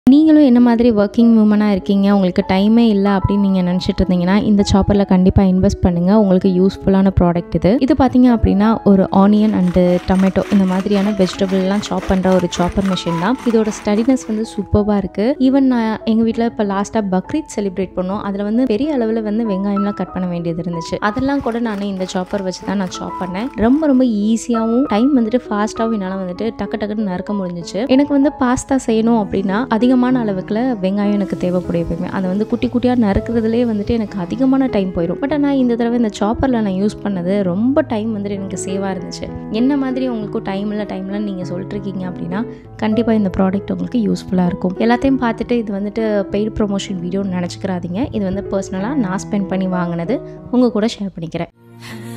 நீங்களும் என்ன மாதிரி ஒர்க்கிங் உமனாக இருக்கீங்க உங்களுக்கு டைமே இல்லை அப்படின்னு நீங்கள் நினச்சிட்டு இருந்தீங்கன்னா இந்த சாப்பரில் கண்டிப்பாக இன்வெஸ்ட் பண்ணுங்கள் உங்களுக்கு யூஸ்ஃபுல்லான ப்ராடக்ட் இது இது பார்த்தீங்க அப்படின்னா ஒரு ஆனியன் அண்டு டொமேட்டோ இந்த மாதிரியான வெஜிடபிள்லாம் சாப் பண்ணுற ஒரு சாப்பர் மிஷின் தான் இதோட ஸ்டடினஸ் வந்து சூப்பராக இருக்குது ஈவன் நான் எங்கள் வீட்டில் இப்போ லாஸ்ட்டாக பக்ரீத் செலிப்ரேட் பண்ணோம் அதில் வந்து பெரிய அளவில் வந்து வெங்காயம்லாம் கட் பண்ண வேண்டியது இருந்துச்சு அதெல்லாம் கூட நான் இந்த சாப்பர் வச்சு தான் நான் சாப் பண்ணேன் ரொம்ப ரொம்ப ஈஸியாகவும் டைம் வந்துட்டு ஃபாஸ்ட்டாகவும் என்னால் வந்துட்டு டக்கு டக்குன்னு நறுக்க முடிஞ்சிச்சு எனக்கு வந்து பாஸ்தா செய்யணும் அப்படின்னா அதிகமான அளவுக்குல வெங்காயம் எனக்கு தேவைப்படும் எப்பயுமே அதை வந்து குட்டி குட்டியாக நறுக்கிறதுலே வந்துட்டு எனக்கு அதிகமான டைம் போயிடும் பட் ஆனால் இந்த தடவை இந்த சாப்பரில் நான் யூஸ் பண்ணது ரொம்ப டைம் வந்துட்டு எனக்கு சேவாக இருந்துச்சு என்ன மாதிரி உங்களுக்கும் டைம் இல்லை டைம்லாம் நீங்கள் சொல்லிட்டுருக்கீங்க அப்படின்னா கண்டிப்பாக இந்த ப்ராடக்ட் உங்களுக்கு யூஸ்ஃபுல்லாக இருக்கும் எல்லாத்தையும் பார்த்துட்டு இது வந்துட்டு பெய்டு ப்ரொமோஷன் வீடியோன்னு நினச்சிக்கிறாதீங்க இது வந்து பர்சனலாக நான் ஸ்பெண்ட் பண்ணி வாங்கினது உங்கள் கூட ஷேர் பண்ணிக்கிறேன்